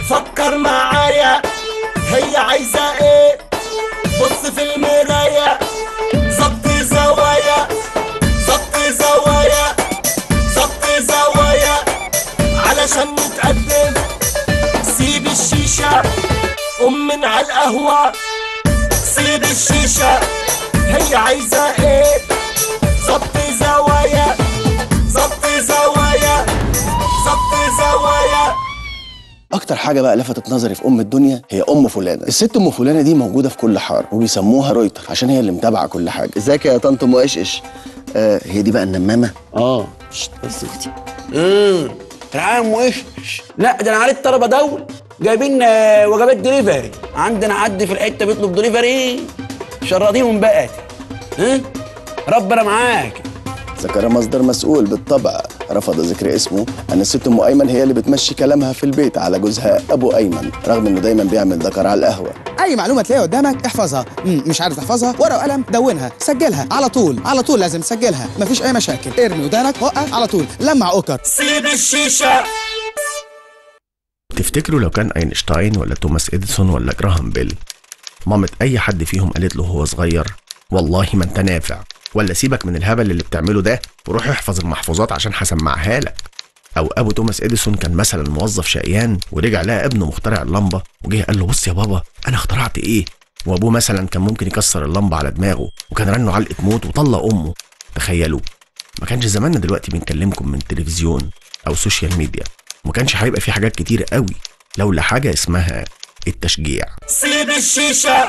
فكر معايا هي عايزة ايه بص في المراية ظبط زوايا ظبط زوايا ظبط زوايا علشان نتقدم سيب الشيشة قوم من على القهوة سيب الشيشة هي عايزة ايه ظبط زوايا ظبط زوايا ظبط زوايا اكتر حاجه بقى لفتت نظري في ام الدنيا هي ام فلانه الست ام فلانه دي موجوده في كل حاره وبيسموها رويتر عشان هي اللي متابعه كل حاجه ازيك يا طنط ام قشقش آه هي دي بقى النمامه اه شت، بس كده. امم العالم وش لا ده انا عارف طلبه دول جايبين آه، وجبات دليفري عندنا حد في الحته بيطلب دليفري شرديهم بقى ها ربنا معاك ذكر مصدر مسؤول بالطبع رفض ذكر اسمه ان الست ام ايمن هي اللي بتمشي كلامها في البيت على جوزها ابو ايمن رغم انه دايما بيعمل ذكر على القهوه اي معلومه تلاقيها قدامك احفظها مم، مش عارف تحفظها ورقه وقلم دونها سجلها على طول على طول لازم تسجلها مفيش اي مشاكل ارمي ودانك وقع على طول لمع اوكر سيب الشيشة تفتكروا لو كان اينشتاين ولا توماس اديسون ولا جراهام بيل مامة اي حد فيهم قالت له وهو صغير والله ما انت نافع ولا سيبك من الهبل اللي بتعمله ده وروح احفظ المحفوظات عشان هسمعها لك او ابو توماس اديسون كان مثلا موظف شقيان ورجع لقى ابنه مخترع اللمبه وجه قال له بص يا بابا انا اخترعت ايه وابوه مثلا كان ممكن يكسر اللمبه على دماغه وكان رنه علقه موت وطلق امه تخيلوا ما كانش زماننا دلوقتي بنكلمكم من تلفزيون او سوشيال ميديا وما كانش هيبقى في حاجات كتير قوي لولا حاجه اسمها التشجيع سيب الشيشة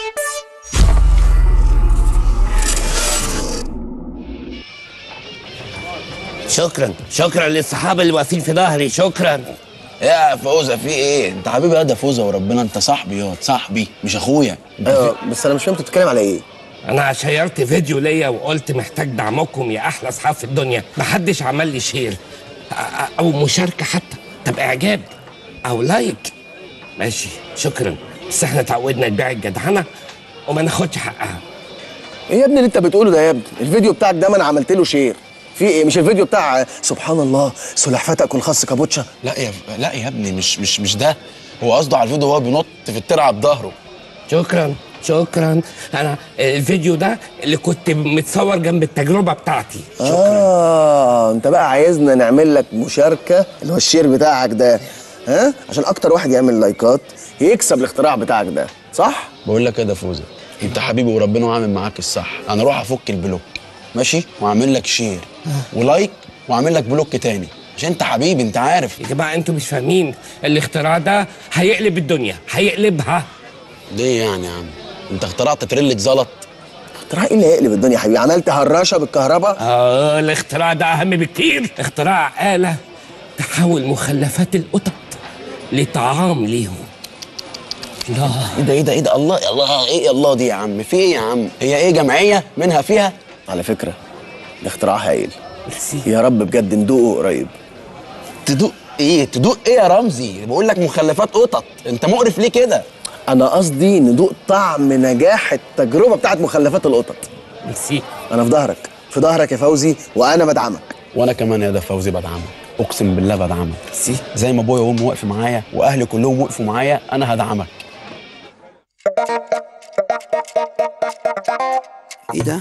شكرا شكرا للصحابه اللي واقفين في ظهري شكرا يا فوزه في ايه انت حبيبي يا ده فوزه وربنا انت صاحبي ياض صاحبي مش اخويا انت في- ايوه بس انا مش فاهم انت بتتكلم على ايه انا شيرت فيديو ليا وقلت محتاج دعمكم يا احلى اصحاب في الدنيا محدش عمل لي شير أ- أ- او مشاركه حتى طب اعجاب او لايك ماشي شكرا بس احنا اتعودنا نبيع الجدعنه وما ناخدش حقها ايه يا ابني اللي انت بتقوله ده يا ابني الفيديو بتاعك ده ما انا عملت له شير في ايه مش الفيديو بتاع آه، سبحان الله سلحفتك والخاص كابوتشا لا يا لا يا ابني مش مش مش ده هو قصده على الفيديو وهو بينط في الترعه بظهره شكرا شكرا انا الفيديو ده اللي كنت متصور جنب التجربه بتاعتي اه انت بقى عايزنا نعمل لك مشاركه اللي هو الشير بتاعك ده ها عشان اكتر واحد يعمل لايكات يكسب الاختراع بتاعك ده صح بقول لك ايه ده فوزه انت حبيبي وربنا وعامل معاك الصح انا اروح افك البلوك ماشي واعمل لك شير ولايك واعمل لك بلوك تاني عشان انت حبيبي انت عارف يا جماعه انتوا مش فاهمين الاختراع ده هيقلب الدنيا هيقلبها ليه يعني يا عم انت اخترعت تريلة زلط اختراع ايه اللي هيقلب الدنيا يا حبيبي عملت هراشه بالكهرباء اه الاختراع ده اهم بكتير اختراع آلة تحول مخلفات القطط لطعام ليهم لا ايه ده ايه ده ايه ده الله يا الله ايه يا الله دي يا عم في ايه يا عم هي ايه جمعيه منها فيها على فكره ده اختراع هايل ميرسي. يا رب بجد ندوقه قريب تدوق ايه تدوق ايه يا رمزي بقول لك مخلفات قطط انت مقرف ليه كده انا قصدي ندوق طعم نجاح التجربه بتاعت مخلفات القطط ميرسي انا في ظهرك في ظهرك يا فوزي وانا بدعمك وانا كمان يا ده فوزي بدعمك اقسم بالله بدعمك ميرسي زي ما ابويا وامي وقفوا معايا واهلي كلهم وقفوا معايا انا هدعمك ايه ده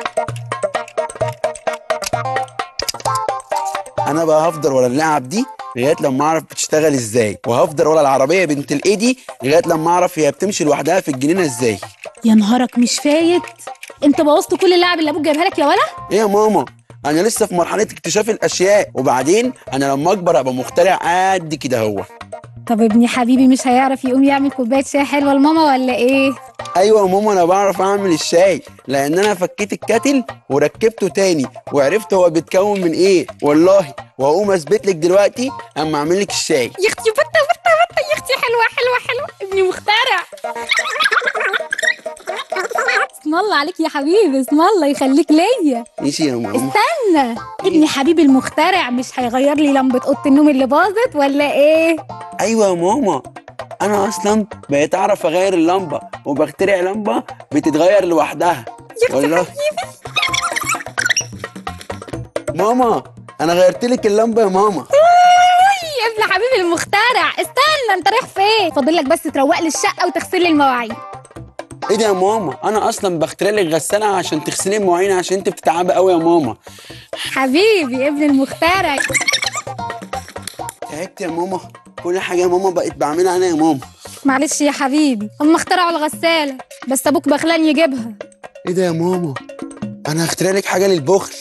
انا بقى هفضل ورا اللعب دي لغايه لما اعرف بتشتغل ازاي وهفضل ورا العربيه بنت الايه دي لغايه لما اعرف هي بتمشي لوحدها في الجنينه ازاي يا نهارك مش فايت انت بوظت كل اللعب اللي ابوك جايبها لك يا ولا ايه يا ماما انا لسه في مرحله اكتشاف الاشياء وبعدين انا لما اكبر ابقى مخترع قد كده هو طب ابني حبيبي مش هيعرف يقوم يعمل كوبايه شاي حلوه لماما ولا ايه ايوه يا ماما انا بعرف اعمل الشاي لان انا فكيت الكاتل وركبته تاني وعرفت هو بيتكون من ايه والله وهقوم اثبت لك دلوقتي اما اعمل لك الشاي يا اختي بطه بطه بطه يا اختي حلوه حلوه حلوه ابني مخترع اسم الله عليك يا حبيبي اسم الله يخليك ليا ماشي يا ماما استنى ابني حبيبي المخترع مش هيغير لي لمبه اوضه النوم اللي باظت ولا ايه ايوه يا ماما انا اصلا بقيت اعرف اغير اللمبه وبخترع لمبه بتتغير لوحدها والله ماما انا غيرت لك اللمبه يا ماما يا ابن حبيبي المخترع استنى انت رايح فين فاضل لك بس تروق لي الشقه وتغسل لي المواعين ايه ده يا ماما انا اصلا بخترع لك غساله عشان تغسلي المواعين عشان انت بتتعبي قوي يا ماما حبيبي ابن المخترع تعبت يا ماما كل حاجه يا ماما بقيت بعملها انا يا ماما معلش يا حبيبي هم اخترعوا الغساله بس ابوك بخلان يجيبها ايه ده يا ماما انا هخترع لك حاجه للبخل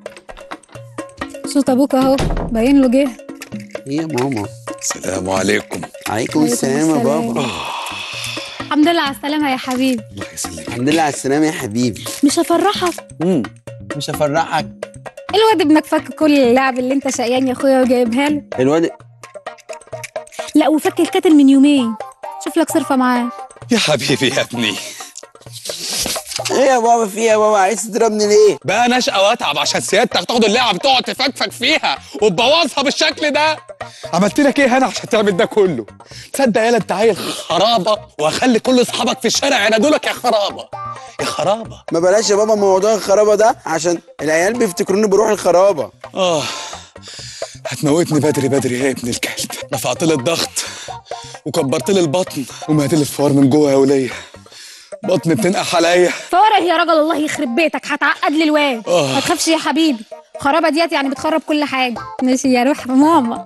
صوت ابوك اهو باين له جه ايه يا ماما السلام عليكم عليكم السلام يا بابا الحمد لله على السلامه يا حبيبي الله يسلمك الحمد لله على السلامه يا حبيبي مش هفرحك امم مش هفرحك الواد ابنك فك كل اللعب اللي انت شقيان يا اخويا وجايبها له الواد لا وفك الكاتل من يومين شوف لك صرفه معاه يا حبيبي يا ابني ايه يا بابا في إيه يا بابا عايز تضربني ليه بقى نشأة واتعب عشان سيادتك تاخد اللعبة تقعد تفكفك فيها وتبوظها بالشكل ده عملت لك ايه هنا عشان تعمل ده كله تصدق يالا انت عيل خرابه واخلي كل اصحابك في الشارع ينادولك يا خرابه يا خرابه ما بلاش يا بابا موضوع الخرابه ده عشان العيال بيفتكروني بروح الخرابه اه هتموتني بدري بدري يا ابن الكلب رفعت لي الضغط وكبرت لي البطن ومهت لي الفوار من جوه يا وليه بطني بتنقح عليا فورة يا راجل الله يخرب بيتك هتعقد لي الواد آه. ما تخافش يا حبيبي خرابه ديت يعني بتخرب كل حاجه ماشي يا روح ماما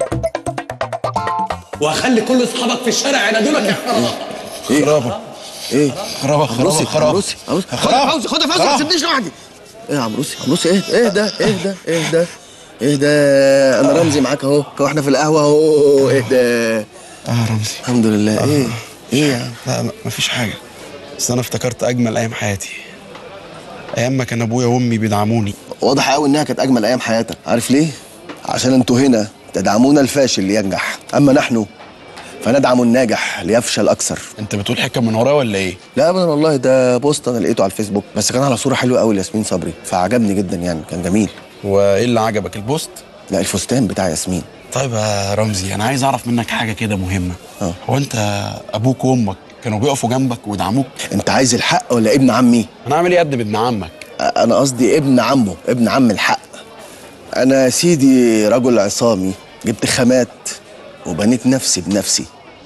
واخلي كل اصحابك في الشارع ينادولك يا خرابه خرابه ايه خرابه عمروسي عمروسي عمروسي خد يا فوزي خد يا فوزي ما تسيبنيش لوحدي ايه يا عمروسي عمروسي ايه ايه ده ايه ده ايه ده ايه ده انا رمزي معاك اهو واحنا في القهوه اهو ايه ده اه رمزي الحمد لله ايه ايه يا عم لا م- مفيش حاجة بس أنا افتكرت أجمل أيام حياتي أيام ما كان أبويا وأمي بيدعموني واضح قوي انها كانت اجمل ايام حياتك عارف ليه عشان انتوا هنا تدعمون الفاشل لينجح اما نحن فندعم الناجح ليفشل اكثر أنت بتقول حكم من ورايا ولا إيه؟ لا ابدا والله ده بوست انا لقيته على الفيسبوك بس كان على صوره حلوه قوي لياسمين صبري فعجبني جدا يعني كان جميل وإيه اللي عجبك البوست؟ لا الفستان بتاع ياسمين طيب يا رمزي أنا عايز أعرف منك حاجة كده مهمة آه. هو أنت أبوك وأمك كانوا بيقفوا جنبك ويدعموك؟ انت عايز الحق ولا ابن عمي أنا أعمل إيه قد ابن عمك؟ انا قصدي ابن عمه ابن عم الحق انا يا سيدي رجل عصامي جبت خامات وبنيت نفسي بنفسي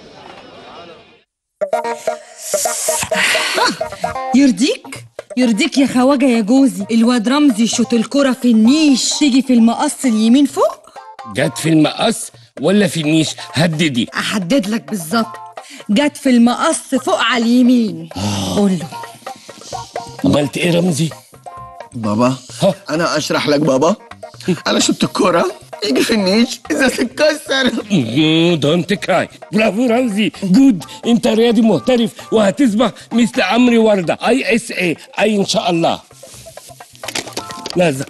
يرضيك يرضيك يا خواجه يا جوزي الواد رمزي شوط الكرة في النيش تيجي في المقص اليمين فوق جت في المقص ولا في النيش هددي احدد لك بالظبط جت في المقص فوق على اليمين قول له عملت ايه رمزي بابا ها. انا اشرح لك بابا انا شفت الكوره يجي في النيش اذا تتكسر دونت كراي برافو رمزي جود انت رياضي محترف وهتصبح مثل عمري ورده اي اس اي اي ان شاء الله لازم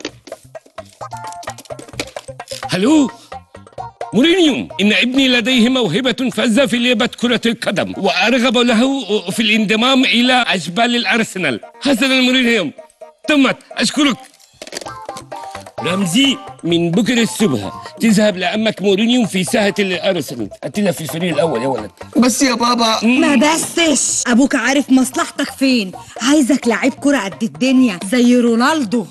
هلو مورينيو إن ابني لديه موهبة فذة في لعبة كرة القدم وأرغب له في الانضمام إلى أشبال الأرسنال حسنا مورينيو تمت أشكرك رمزي من بكرة الصبح تذهب لأمك مورينيو في ساحة الأرسنال أتلا في الفريق الأول يا ولد بس يا بابا ما بسش ابوك عارف مصلحتك فين عايزك لعيب كرة قد الدنيا زي رونالدو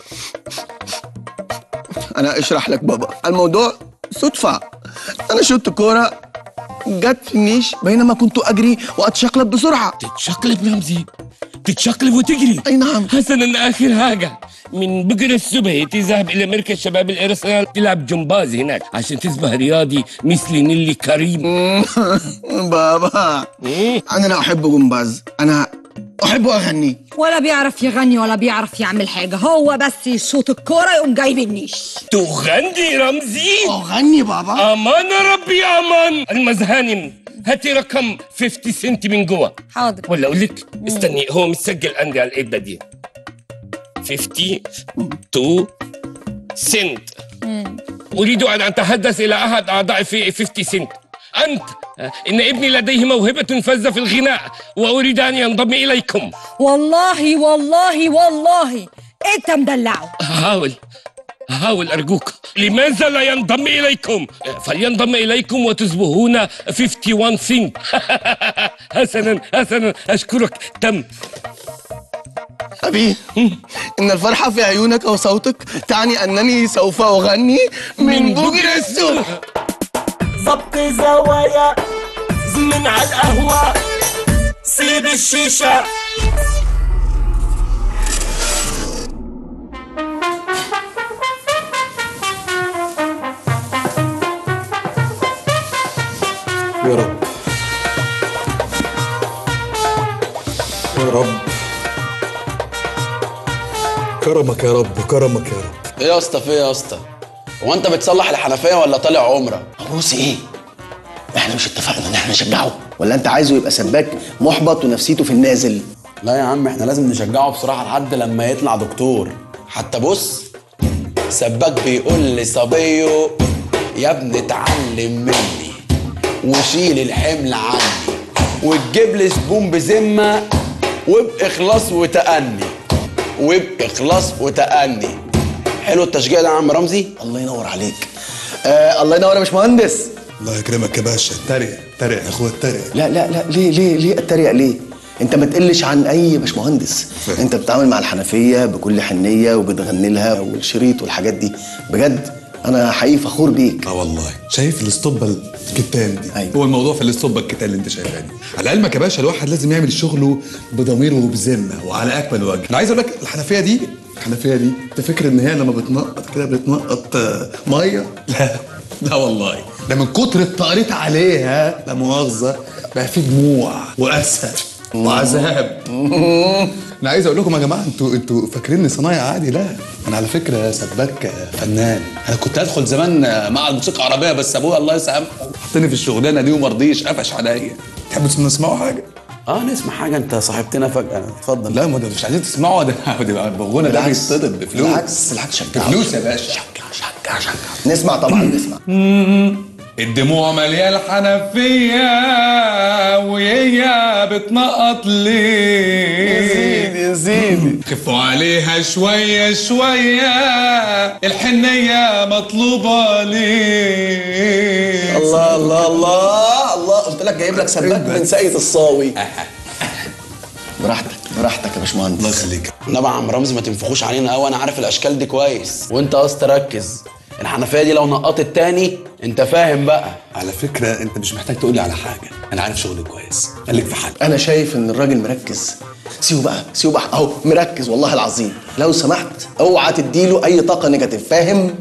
انا اشرح لك بابا الموضوع صدفه انا شفت كوره جت في النيش بينما كنت اجري واتشقلب بسرعه تتشقلب رمزي تتشقلب وتجري اي نعم حسنا آخر حاجة من بكرة الصبح تذهب إلى مركز شباب الأرسنال تلعب جمباز هناك عشان تصبح رياضي مثل نيلي كريم بابا انا لا احب جمباز انا احب اغني ولا بيعرف يغني ولا بيعرف يعمل حاجة هو بس يشوط الكرة يقوم جايب النيش تغني رمزي اغني بابا امان ربي امان المزهانم هاتي رقم 50 سنت من جوا حاضر ولا اقول لك استني هو مسجل عندي على الايد دي 52 سنت اريد ان اتحدث الى احد اعضاء في 50 سنت انت ان ابني لديه موهبه فذه في الغناء واريد ان ينضم اليكم والله والله والله انت مدلعه هحاول هحاول أرجوك لماذا لا ينضم إليكم؟ فلينضم إليكم وتصبحون 51 سنت حسنا حسنا أشكرك تم أبي إن الفرحة في عيونك وصوتك تعني أنني سوف أغني من بكرة الصبح ظبط زوايا من على القهوة سيب الشيشة يا رب يا رب كرمك يا رب كرمك يا رب ايه يا اسطى في ايه يا اسطى هو انت بتصلح الحنفيه ولا طالع عمره عروسي ايه احنا مش اتفقنا ان احنا نشجعه ولا انت عايزه يبقى سباك محبط ونفسيته في النازل لا يا عم احنا لازم نشجعه بصراحه لحد لما يطلع دكتور حتى بص سباك بيقول لصبيه يا ابني اتعلم مني وشيل الحمل عني وتجيب لي زبون بذمه وباخلاص وتأني وباخلاص وتأني حلو التشجيع ده يا عم رمزي الله ينور عليك آه الله ينور يا باشمهندس الله يكرمك يا باشا اتريق اتريق يا اخويا اتريق لا لا لا ليه ليه ليه اتريق ليه انت ما تقلش عن اي باشمهندس فاهم. انت بتتعامل مع الحنفيه بكل حنيه وبتغني لها والشريط والحاجات دي بجد انا حقيقي فخور بيك اه والله شايف الاسطوبه الكتان دي أيوة. هو الموضوع في الاسطوبه الكتان اللي انت شايفها دي على علمك يا باشا الواحد لازم يعمل شغله بضميره وبذمه وعلى اكمل وجه انا عايز اقول لك الحنفيه دي الحنفيه دي انت فاكر ان هي لما بتنقط كده بتنقط آه، ميه لا لا والله ده من كتر التقريط عليها لا مؤاخذه بقى في دموع واسف وعذاب انا عايز اقول لكم يا جماعه انتوا انتوا فاكريني صنايع عادي لا انا على فكره سباك فنان انا كنت ادخل زمان مع الموسيقى العربيه بس ابويا الله يسامحه حطني في الشغلانه دي وما رضيش قفش عليا تحبوا نسمعوا حاجه اه نسمع حاجه انت صاحبتنا فجاه اتفضل لا ما ده مش عايزين تسمعوا ده ده الغنى ده بالعكس بيتصدم بفلوس بالعكس بالعكس شجعه بفلوس يا باشا شجع شجع نسمع طبعا نسمع الدموع مليانة الحنفية وهي بتنقط ليه يا سيدي خفوا عليها شوية شوية الحنية مطلوبة ليه الله الله الله الله قلت لك جايب لك سباك من ساقية الصاوي براحتك براحتك يا باشمهندس الله يخليك طبعا عم رمزي ما تنفخوش علينا قوي انا عارف الاشكال دي كويس وانت قصد ركز الحنفيه دي لو نقطت تاني انت فاهم بقى على فكرة انت مش محتاج تقولي على حاجة انا عارف شغلي كويس خليك في حالك انا شايف ان الراجل مركز سيبه بقى سيبه بقى اهو مركز والله العظيم لو سمحت اوعى تديله اي طاقه نيجاتيف فاهم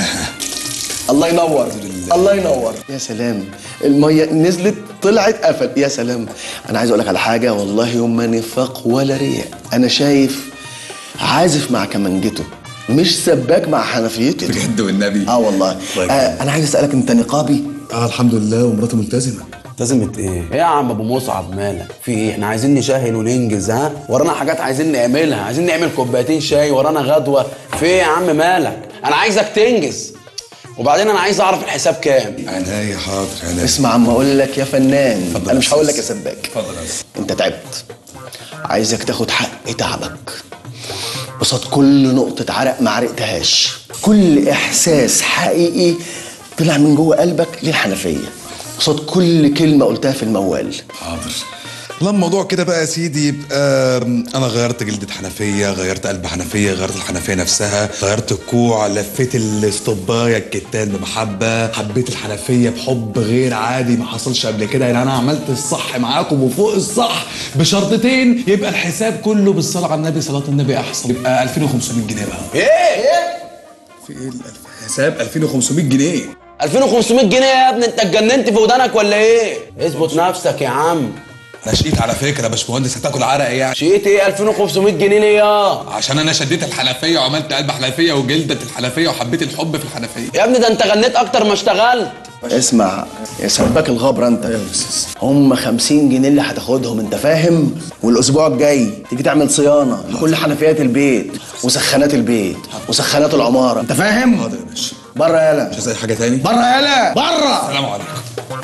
الله ينور الله ينور يا سلام الميه نزلت طلعت قفل يا سلام انا عايز اقول لك على حاجه والله يوم ما نفاق ولا رياء انا شايف عازف مع كمانجته مش سباك مع حنفيته بجد والنبي اه والله الله آه انا عايز اسالك انت نقابي اه الحمد لله ومراتي ملتزمة التزمت ايه؟ ايه يا عم ابو مصعب مالك؟ في ايه؟ احنا عايزين نشهل وننجز ها؟ ورانا حاجات عايزين نعملها، عايزين نعمل كوبايتين شاي، ورانا غدوه، في ايه يا عم مالك؟ انا عايزك تنجز. وبعدين انا عايز اعرف الحساب كام؟ عناية حاضر عناية اسمع عم اقول لك يا فنان اتفضل انا يا مش هقول لك أستاذ. يا سباك اتفضل يا أستاذ. انت تعبت عايزك تاخد حق تعبك قصاد كل نقطة عرق ما عرقتهاش كل إحساس حقيقي طلع من جوه قلبك للحنفية قصاد كل كلمة قلتها في الموال حاضر لا الموضوع كده بقى يا سيدي يبقى انا غيرت جلدة حنفية غيرت قلب حنفية غيرت الحنفية نفسها غيرت الكوع لفيت الاستوباية الكتان بمحبة حبيت الحنفية بحب غير عادي ما حصلش قبل كده يعني انا عملت الصح معاكم وفوق الصح بشرطتين يبقى الحساب كله بالصلاة على النبي صلاة النبي احسن يبقى 2500 جنيه بقى ايه؟ في ايه الحساب 2500 جنيه 2500 جنيه يا ابني انت اتجننت في ودانك ولا ايه؟ اظبط نفسك يا عم. انا شقيت على فكرة يا باشمهندس هتاكل عرق يعني شقيت ايه 2500 جنيه ليه يا؟ عشان انا شديت الحنفيه وعملت قلب حنفيه وجلده الحنفيه وحبيت الحب في الحنفيه يا ابني ده انت غنيت اكتر ما اشتغلت. اسمع يا سباك الغبرة انت هم 50 جنيه اللي هتاخدهم انت فاهم والاسبوع الجاي تيجي تعمل صيانة لكل حنفيات البيت وسخانات البيت وسخانات العمارة انت فاهم حاضر يا باشا بره يالا مش زي حاجه تاني بره يالا بره السلام عليكم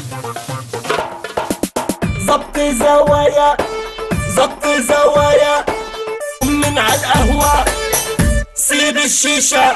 ظبط زوايا ظبط زوايا من على القهوة سيب الشيشة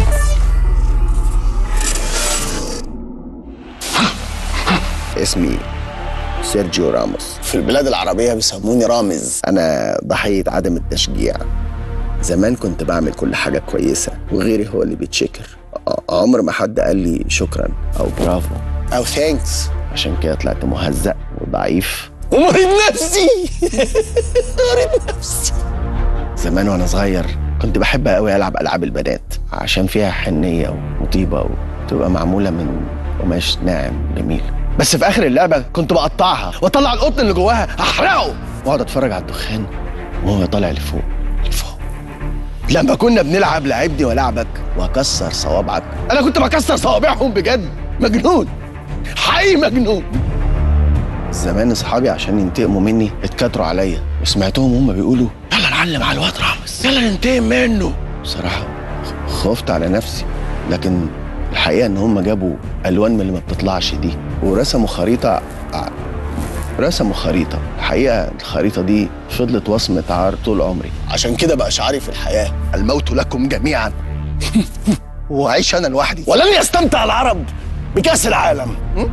اسمي سيرجيو راموس في البلاد العربية بيسموني رامز أنا ضحية عدم التشجيع زمان كنت بعمل كل حاجة كويسة وغيري هو اللي بيتشكر ع- عمر ما حد قال لي شكرا أو برافو او ثانكس عشان كده طلعت مهزأ وضعيف ومريض نفسي مريض نفسي زمان وانا صغير كنت بحب قوي العب العاب البنات عشان فيها حنيه وطيبه وتبقى معموله من قماش ناعم جميل بس في اخر اللعبه كنت بقطعها واطلع القطن اللي جواها احرقه واقعد اتفرج على الدخان وهو طالع لفوق لفوق لما كنا بنلعب لعبني ولعبك واكسر صوابعك انا كنت بكسر صوابعهم بجد مجنون حقيقي مجنون زمان اصحابي عشان ينتقموا مني اتكاتروا عليا وسمعتهم هم بيقولوا يلا نعلم على الواد رامز يلا ننتقم منه بصراحه خ- خفت على نفسي لكن الحقيقه ان هم جابوا الوان من اللي ما بتطلعش دي ورسموا خريطه ع- رسموا خريطه الحقيقه الخريطه دي فضلت وصمه عار طول عمري عشان كده بقى شعاري في الحياه الموت لكم جميعا واعيش انا لوحدي ولن يستمتع العرب بكاس العالم م?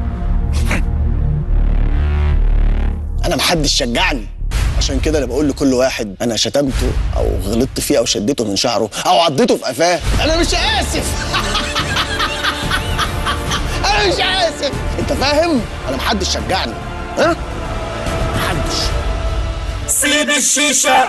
انا محدش شجعني عشان كده انا بقول لكل واحد انا شتمته او غلطت فيه او شديته من شعره او عضيته في قفاه انا مش اسف انا مش اسف انت فاهم انا محدش شجعني ها محدش سيب الشيشة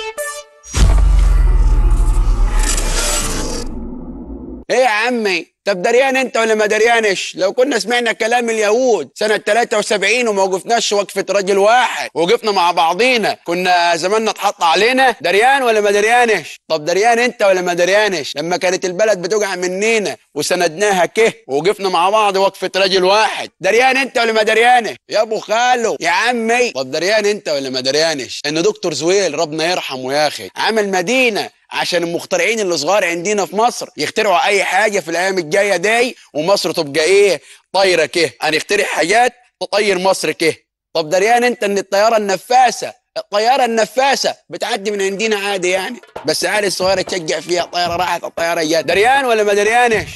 ايه يا عمي طب دريان انت ولا ما دريانش لو كنا سمعنا كلام اليهود سنة 73 وما وقفناش وقفة رجل واحد وقفنا مع بعضينا كنا زماننا اتحط علينا دريان ولا ما دريانش طب دريان انت ولا ما دريانش لما كانت البلد بتقع منينا وسندناها كه ووقفنا مع بعض وقفة رجل واحد دريان انت ولا ما دريانش يا ابو خالو يا عمي طب دريان انت ولا ما دريانش ان دكتور زويل ربنا يرحمه يا اخي عمل مدينة عشان المخترعين اللي صغار عندنا في مصر يخترعوا اي حاجه في الايام الجايه دي ومصر تبقى ايه طايره كه هنخترع حاجات تطير مصر كه طب دريان انت ان الطياره النفاسه الطياره النفاسه بتعدي من عندنا عادي يعني بس عادي الصغيره تشجع فيها الطياره راحت الطياره جت دريان ولا ما دريانش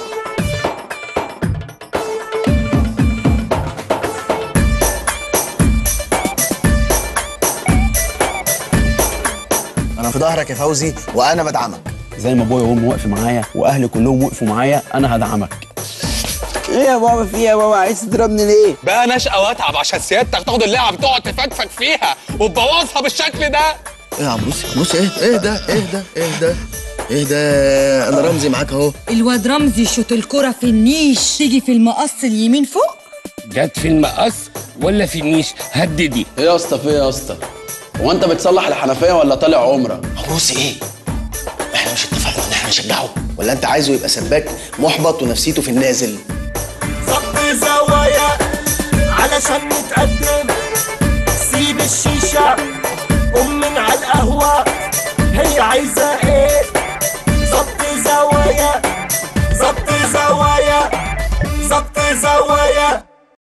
انا في ظهرك يا فوزي وانا بدعمك زي ما ابويا وامي وقفوا معايا واهلي كلهم وقفوا معايا انا هدعمك ايه يا بابا في يا بابا عايز تضربني ليه بقى نشأة واتعب عشان سيادتك تاخد اللعبة تقعد تفكفك فيها وتبوظها بالشكل ده ايه يا عبروس بص ايه ايه ده ايه ده ايه ده ايه ده انا رمزي معاك اهو الواد رمزي يشوط الكرة في النيش تيجي في المقص اليمين فوق جت في المقص ولا في النيش هددي ايه يا اسطى في ايه يا اسطى هو انت بتصلح الحنفيه ولا طالع عمره عبروس ايه احنا مش اتفقنا ان احنا نشجعه ولا انت عايزه يبقى سباك محبط ونفسيته في النازل ظبط زوايا علشان نتقدم سيب الشيشة قوم من على القهوة